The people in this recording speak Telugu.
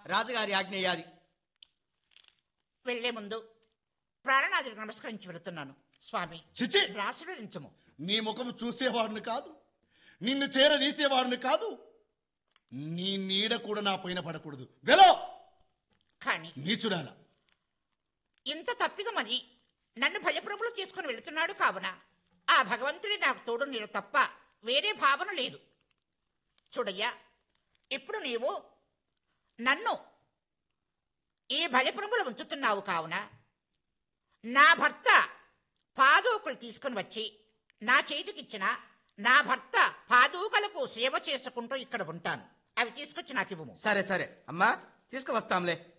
రాజుగారి ఆజ్ఞేయాది వెళ్లే ముందు ప్రాణనాథుడికి నమస్కరించి వెళుతున్నాను స్వామి చిచి ఆశీర్వదించము నీ ముఖం చూసేవాడిని కాదు నిన్ను చేరదీసేవాడిని కాదు నీ నీడ కూడా నా పైన పడకూడదు వెలో కానీ నీచుడాల ఇంత తప్పిదమని నన్ను భయప్రభులు తీసుకుని వెళుతున్నాడు కావున ఆ భగవంతుడి నాకు తోడు నేను తప్ప వేరే భావన లేదు చూడయ్యా ఇప్పుడు నీవు నన్ను ఈ బలిప్రభులు ఉంచుతున్నావు కావున నా భర్త పాదూకులు తీసుకుని వచ్చి నా చేతికిచ్చిన నా భర్త పాదూకలకు సేవ చేసుకుంటూ ఇక్కడ ఉంటాను అవి తీసుకొచ్చి నాకు ఇవ్వము సరే సరే అమ్మా తీసుకువస్తాంలే